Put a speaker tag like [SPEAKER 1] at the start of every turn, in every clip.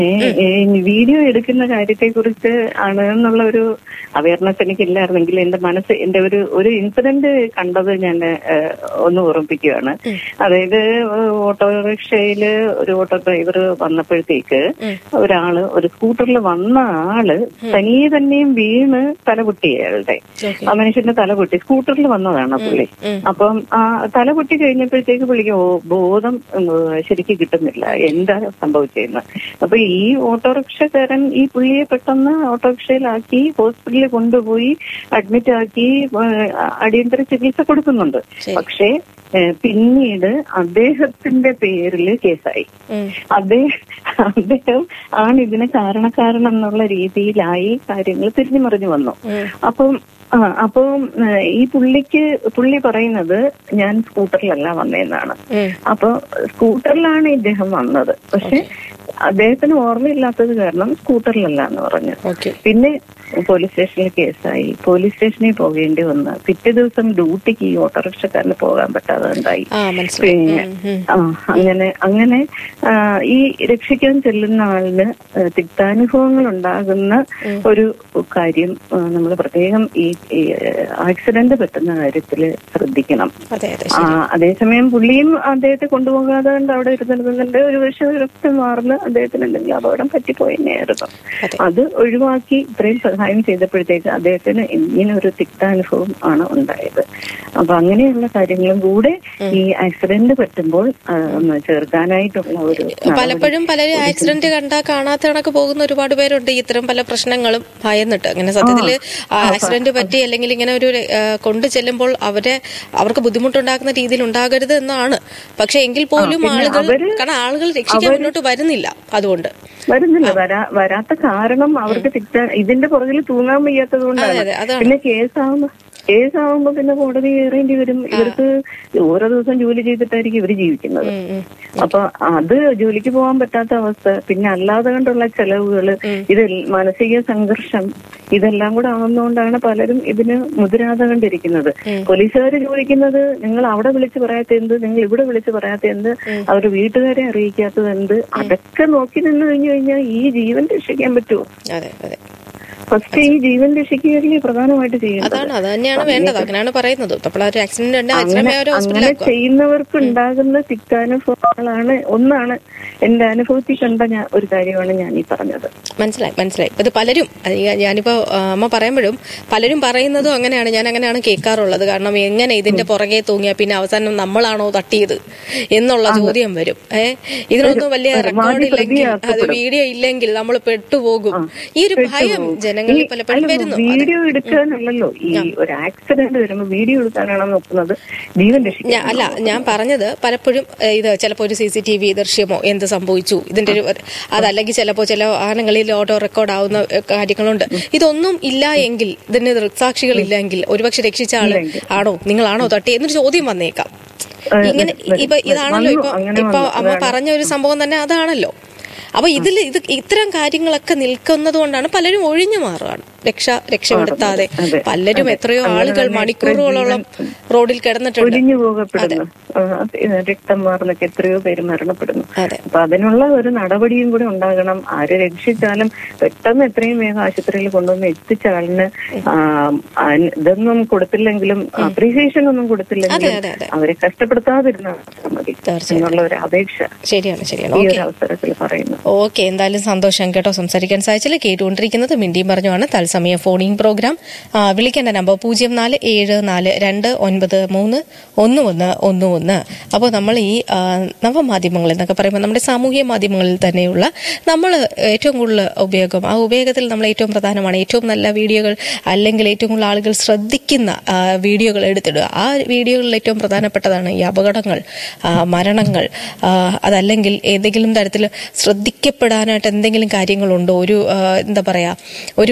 [SPEAKER 1] Video എടുക്കുന്ന കാര്യത്തെ കുറിച്ച് ആണ് എന്നുള്ള ഒരു അവയർനെസ് എനിക്കില്ലായിരുന്നെങ്കിൽ എന്റെ മനസ്സ് എന്റെ ഒരു ഒരു ഇൻസിഡന്റ് കണ്ടത് ഞാൻ ഏഹ്, ഒന്ന് ഓർമ്മിപ്പിക്കുകയാണ് അതായത് ഓട്ടോറിക്ഷയില് ഒരു ഓട്ടോ ഡ്രൈവർ വന്നപ്പോഴത്തേക്ക് ഒരാള് ഒരു സ്കൂട്ടറിൽ വന്ന ആള് തനിയെ തന്നെയും വീണ് തലപൊട്ടി അയാളുടെ
[SPEAKER 2] ഓക്കെ
[SPEAKER 1] ആ മനുഷ്യന്റെ തലപൊട്ടി സ്കൂട്ടറിൽ വന്നതാണ് ആ പുള്ളി അപ്പം ആ തലപൊട്ടി കഴിഞ്ഞപ്പോഴത്തേക്ക് പുള്ളിക്ക് ഓ- ബോധം ഉം, ശരിക്ക് കിട്ടുന്നില്ല എന്താ സംഭവിച്ചതെന്ന് അപ്പൊ ഈ ഓട്ടോറിക്ഷക്കാരൻ ഈ പുള്ളിയെ പെട്ടെന്ന് ഓട്ടോറിക്ഷയിലാക്കി ഹോസ്പിറ്റലിൽ കൊണ്ടുപോയി അഡ്മിറ്റ് ആക്കി ഏഹ്, അടിയന്തര ചികിത്സ കൊടുക്കുന്നുണ്ട്
[SPEAKER 2] ശരി.
[SPEAKER 1] പക്ഷേ ഏഹ്, പിന്നീട് അദ്ദേഹത്തിന്റെ പേരിൽ കേസായി
[SPEAKER 2] ഉം.
[SPEAKER 1] അദ്ദേഹം അദ്ദേഹം ആണ് ഇതിന് കാരണക്കാരൻ എന്നുള്ള രീതിയിലായി കാര്യങ്ങൾ തിരിഞ്ഞു മറിഞ്ഞു വന്നു
[SPEAKER 2] ഉം.
[SPEAKER 1] അപ്പം ആ അപ്പം ഏഹ്, ഈ പുള്ളിക്ക് പുള്ളി പറയുന്നത് ഞാൻ സ്കൂട്ടറിലല്ല വന്നതെന്നാണ്
[SPEAKER 2] ഉം.
[SPEAKER 1] അപ്പൊ സ്കൂട്ടറിലാണ് ഇദ്ദേഹം വന്നത് പക്ഷെ അദ്ദേഹത്തിന് ഓർമ്മയില്ലാത്തത് കാരണം സ്കൂട്ടറിലല്ല എന്ന് പറഞ്ഞു
[SPEAKER 2] ഓക്കെ
[SPEAKER 1] പിന്നെ പോലീസ് സ്റ്റേഷനിൽ കേസായി പോലീസ് സ്റ്റേഷനിൽ പോകേണ്ടി വന്ന് പിറ്റേ ദിവസം ഡ്യൂട്ടിക്ക് ഈ ഓട്ടോറിക്ഷക്കാരന് പോകാൻ പറ്റാതെ ഉണ്ടായി
[SPEAKER 2] ആ മനസ്സിലായി
[SPEAKER 1] പിന്നെ
[SPEAKER 2] ഉം, ഉം.
[SPEAKER 1] ആ അങ്ങനെ അങ്ങനെ ആ, ഈ രക്ഷിക്കാൻ ചെല്ലുന്ന ആളിന് ആ, തിക്താനുഭവങ്ങൾ ഉണ്ടാകുന്ന ഒരു കാര്യം നമ്മൾ പ്രത്യേകം ഈ ഈ, ആക്സിഡന്റ് പറ്റുന്ന കാര്യത്തിൽ ശ്രദ്ധിക്കണം
[SPEAKER 2] അതെ അതെ
[SPEAKER 1] ആ, അതേസമയം പുള്ളിയും അദ്ദേഹത്തെ കൊണ്ടുപോകാതെ കൊണ്ട് അവിടെ ഇരുന്നിരുന്നുണ്ട് ഒരു പക്ഷേ രക്തം മാറുന്ന അദ്ദേഹത്തിന് എന്തെങ്കിലും അപകടം പറ്റിപ്പോയെന്നായിരുന്നു
[SPEAKER 2] അതെ.
[SPEAKER 1] അത് ഒഴിവാക്കി ഇത്രയും സഹായം ചെയ്തപ്പോഴത്തേക്ക് അദ്ദേഹത്തിന് ഇങ്ങനെ ഒരു തിക്താനുഭവം ആണ് ഉണ്ടായത് അപ്പൊ അങ്ങനെയുള്ള കാര്യങ്ങളും കൂടെ ഈ ആക്സിഡന്റ് പറ്റുമ്പോൾ ആ, ഒന്ന് ചേർക്കാനായിട്ടുള്ള ഒരു
[SPEAKER 2] പലപ്പോഴും പലരും ആക്സിഡന്റ് കണ്ടാ കാണാത്ത കണക്ക് പോകുന്ന ഒരുപാട് പേരുണ്ട് ഇത്തരം പല പ്രശ്നങ്ങളും ഭയന്നിട്ട് അങ്ങനെ സത്യത്തില് ആക്സിഡന്റ് പറ്റി അല്ലെങ്കിൽ ഇങ്ങനെ ഒരു ആ, കൊണ്ടു ചെല്ലുമ്പോൾ അവരെ അവർക്ക് ബുദ്ധിമുട്ടുണ്ടാക്കുന്ന രീതിയിൽ ഉണ്ടാകരുത് എന്നാണ് പക്ഷെ എങ്കിൽ പോലും ആളുകൾ കാരണം ആളുകൾ രക്ഷിക്കാൻ മുന്നോട്ട് വരുന്നില്ല അതുകൊണ്ട്
[SPEAKER 1] വരുന്നില്ല വരാ വരാത്ത കാരണം അവർക്ക് തിക്ത ഇതിന്റെ പുറകിൽ തൂങ്ങാൻ വയ്യാത്തത്
[SPEAKER 2] അതെ,
[SPEAKER 1] കൊണ്ടാണ്
[SPEAKER 2] അതെ, അതാണ്.
[SPEAKER 1] പിന്നെ കേസാവുമ്പോ കേസാവുമ്പോ പിന്നെ കോടതി കയറേണ്ടി വരും ഇവർക്ക് ഓരോ ദിവസം ജോലി ചെയ്തിട്ടായിരിക്കും ഇവർ ജീവിക്കുന്നത്
[SPEAKER 2] ഉം, ഉം.
[SPEAKER 1] അപ്പൊ അത് ജോലിക്ക് പോകാൻ പറ്റാത്ത അവസ്ഥ പിന്നെ അല്ലാതെ കണ്ടുള്ള ചെലവുകള് ഇത് മാനസിക സംഘർഷം ഇതെല്ലാം കൂടെ ആവുന്നതുകൊണ്ടാണ് പലരും ഇതിന് മുതിരാതെ കണ്ടിരിക്കുന്നത് പോലീസുകാർ ചോദിക്കുന്നത് നിങ്ങൾ അവിടെ വിളിച്ച് പറയാത്ത എന്ത് നിങ്ങൾ ഇവിടെ വിളിച്ച് പറയാത്ത എന്ത് അവർ വീട്ടുകാരെ അറിയിക്കാത്തത് എന്ത് അതൊക്കെ നോക്കി നിന്ന് കഴിഞ്ഞു കഴിഞ്ഞാൽ ഈ ജീവൻ രക്ഷിക്കാൻ പറ്റുമോ
[SPEAKER 2] അതെ അതെ
[SPEAKER 1] ഫസ്റ്റ് ഈ ജീവൻ രക്ഷിക്കുകയല്ലേ പ്രധാനമായിട്ട് ചെയ്യുന്നത്
[SPEAKER 2] അതാണ് അത് തന്നെയാണ് വേണ്ടത് അങ്ങനെയാണ് പറയുന്നത് അപ്പോൾ ആ ഒരു ആക്സിഡന്റ് ഉണ്ട്
[SPEAKER 1] അങ്ങനെ
[SPEAKER 2] ആക്സിഡന്റ് ഒരു
[SPEAKER 1] അങ്ങനെ
[SPEAKER 2] ഹോസ്പിറ്റലാക്കുക
[SPEAKER 1] ചെയ്യുന്നവർക്ക് ഉണ്ടാകുന്ന തിക്താനുഭവങ്ങളാണ് ഒന്നാണ് എന്റെ അനുഭവത്തിൽ കണ്ട ഞാൻ ഒരു കാര്യമാണ് ഞാൻ ഈ പറഞ്ഞത്
[SPEAKER 2] മനസ്സിലായി മനസ്സിലായി ഇത് പലരും അത് ഞാൻ- ഞാനിപ്പോ ആ, അമ്മ പറയുമ്പോഴും പലരും പറയുന്നതും അങ്ങനെയാണ് ഞാൻ അങ്ങനെയാണ് കേൾക്കാറുള്ളത് കാരണം എങ്ങനെ ഇതിന്റെ പുറകെ തൂങ്ങിയ പിന്നെ അവസാനം നമ്മളാണോ തട്ടിയത് എന്നുള്ള ചോദ്യം വരും ഏ ഇതിനൊന്നും വലിയ റെക്കോർഡ് ഇല്ലെങ്കിൽ അത് വീഡിയോ ഇല്ലെങ്കിൽ നമ്മൾ പെട്ടുപോകും ഈ ഒരു ഭയം ജനങ്ങളിൽ പലപ്പോഴും വരുന്നു അതെ.
[SPEAKER 1] വീഡിയോ എടുക്കാനല്ലല്ലോ ഈ ഒരു ആക്സിഡന്റ് വരുമ്പോ വീഡിയോ എടുക്കാനാണോ നോക്കുന്നത് ജീവൻ രക്ഷിക്കാൻ
[SPEAKER 2] ഞാ- അല്ല ഞാൻ പറഞ്ഞത് പലപ്പോഴും ഏഹ്, ഇത് ചിലപ്പോൾ ഒരു സി സി ടി വി ദൃശ്യമോ എന്ത് സംഭവിച്ചു ഇതിന്റെ ഒരു അതല്ലെങ്കിൽ ചിലപ്പോൾ ചില വാഹനങ്ങളിൽ ഓട്ടോ റെക്കോർഡ് ആവുന്ന ഏഹ്, കാര്യങ്ങളുണ്ട് ഇതൊന്നും ഇല്ല എങ്കിൽ ഇതിന് ദൃക്സാക്ഷികൾ ഇല്ലെങ്കിൽ ഒരുപക്ഷെ രക്ഷിച്ച ആള് ആണോ നിങ്ങളാണോ തട്ടി എന്നൊരു ചോദ്യം വന്നേക്കാം ഇങ്ങനെ ഇപ്പൊ ഇതാണല്ലോ ഇപ്പൊ ഇപ്പൊ അമ്മ പറഞ്ഞ ഒരു സംഭവം തന്നെ അതാണല്ലോ അപ്പൊ ഇതിൽ ഇത് ഇത്തരം കാര്യങ്ങളൊക്കെ നിൽക്കുന്നത് കൊണ്ടാണ് പലരും ഒഴിഞ്ഞു മാറുകയാണ് രക്ഷ രക്ഷപ്പെടുത്താതെ പലരും എത്രയോ ആളുകൾ മണിക്കൂറുകളോളം റോഡിൽ കിടന്നിട്ടുണ്ട്
[SPEAKER 1] ഒലിഞ്ഞു പോകപ്പെടുന്നു ആ, അത് രക്തം മാറുന്നൊക്കെ എത്രയോ പേര് മരണപ്പെടുന്നു
[SPEAKER 2] അതെ
[SPEAKER 1] അപ്പൊ അതിനുള്ള ഒരു നടപടിയും കൂടി ഉണ്ടാകണം ആര് രക്ഷിച്ചാലും പെട്ടെന്ന് എത്രയും വേഗം ആശുപത്രിയിൽ കൊണ്ടുവന്ന് എത്തിച്ച ആളിന് ആ, അന് ഇതൊന്നും കൊടുത്തില്ലെങ്കിലും അപ്രീസിയേഷൻ ഒന്നും
[SPEAKER 2] അതെ
[SPEAKER 1] കൊടുത്തില്ലെങ്കിലും
[SPEAKER 2] അതെ അതെ
[SPEAKER 1] അവരെ കഷ്ടപ്പെടുത്താതിരുന്നാൽ മതി
[SPEAKER 2] തീർച്ചയായും
[SPEAKER 1] എന്നുള്ള ഒരു അപേക്ഷ
[SPEAKER 2] ശരിയാണ് ശരിയാണ്
[SPEAKER 1] ഈ
[SPEAKER 2] ഓക്കെ
[SPEAKER 1] ഒരു അവസരത്തിൽ പറയുന്നു
[SPEAKER 2] ഓക്കെ എന്തായാലും സന്തോഷം കേട്ടോ സംസാരിക്കാൻ സാധിച്ചില്ല കേട്ടുകൊണ്ടിരിക്കുന്നത് മിണ്ടിയും പറഞ്ഞുമാണ് തത്സമയ ഫോണിംഗ് പ്രോഗ്രാം ആ, വിളിക്കേണ്ട നമ്പർ പൂജ്യം നാല് ഏഴ് നാല് രണ്ട് ഒൻപത് മൂന്ന് ഒന്ന് ഒന്ന് ഒന്ന് ഒന്ന് അപ്പോൾ നമ്മൾ ഈ ആ, നവമാധ്യമങ്ങൾ എന്നൊക്കെ പറയുമ്പോൾ നമ്മുടെ സാമൂഹ്യ മാധ്യമങ്ങളിൽ തന്നെയുള്ള നമ്മൾ ഏറ്റവും കൂടുതൽ ഉപയോഗം ആ ഉപയോഗത്തിൽ നമ്മൾ ഏറ്റവും പ്രധാനമാണ് ഏറ്റവും നല്ല വീഡിയോകൾ അല്ലെങ്കിൽ ഏറ്റവും കൂടുതൽ ആളുകൾ ശ്രദ്ധിക്കുന്ന ആ, വീഡിയോകൾ എടുത്തിടുക ആ വീഡിയോകളിൽ ഏറ്റവും പ്രധാനപ്പെട്ടതാണ് ഈ അപകടങ്ങൾ ആ, മരണങ്ങൾ ആ, അതല്ലെങ്കിൽ ഏതെങ്കിലും തരത്തിൽ ശ്രദ്ധിക്കപ്പെടാനായിട്ട് എന്തെങ്കിലും കാര്യങ്ങളുണ്ടോ ഒരു ആ, എന്താ പറയാ ഒരു വ്യക്തിയുടെ ജീവിതത്തിൽ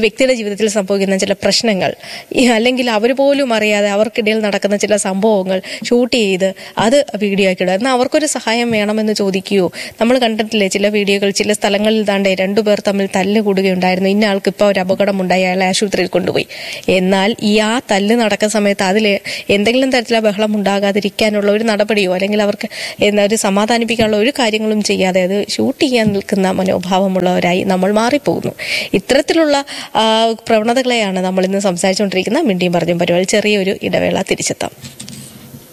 [SPEAKER 2] ജീവിതത്തിൽ സംഭവിക്കുന്ന ചില പ്രശ്നങ്ങൾ ഈ അല്ലെങ്കിൽ അവർ പോലും അറിയാതെ അവർക്കിടയിൽ നടക്കുന്ന ചില സംഭവങ്ങൾ ഷൂട്ട് ചെയ്ത് അത് വീഡിയോ ആക്കി ഇടുക എന്നാൽ അവർക്കൊരു സഹായം വേണമെന്ന് ചോദിക്കുകയോ നമ്മൾ കണ്ടിട്ടില്ലേ ചില വീഡിയോകൾ ചില സ്ഥലങ്ങളിൽ താണ്ടേ രണ്ടുപേർ തമ്മിൽ തല്ല് കൂടുകയുണ്ടായിരുന്നു ഇന്ന ആൾക്ക് ഇപ്പോൾ ഒരു അപകടമുണ്ടായി അയാളെ ആശുപത്രിയിൽ കൊണ്ടുപോയി എന്നാൽ ഈ ആ തല്ല് നടക്കുന്ന സമയത്ത് അതിൽ എന്തെങ്കിലും തരത്തിലുള്ള ബഹളം ഉണ്ടാകാതിരിക്കാനുള്ള ഒരു നടപടിയോ അല്ലെങ്കിൽ അവർക്ക് എന്താ ഒരു സമാധാനിപ്പിക്കാനുള്ള ഒരു കാര്യങ്ങളും ചെയ്യാതെ അത് ഷൂട്ട് ചെയ്യാൻ നിൽക്കുന്ന മനോഭാവമുള്ളവരായി നമ്മൾ മാറിപ്പോകുന്നു ഇത്തരത്തിലുള്ള ആ, പ്രവണതകളെയാണ് നമ്മൾ ഇന്ന് സംസാരിച്ചുകൊണ്ടിരിക്കുന്ന മിണ്ടിയും പറഞ്ഞും പരിപാടി ചെറിയൊരു ഇടവേള തിരിച്ചെത്താം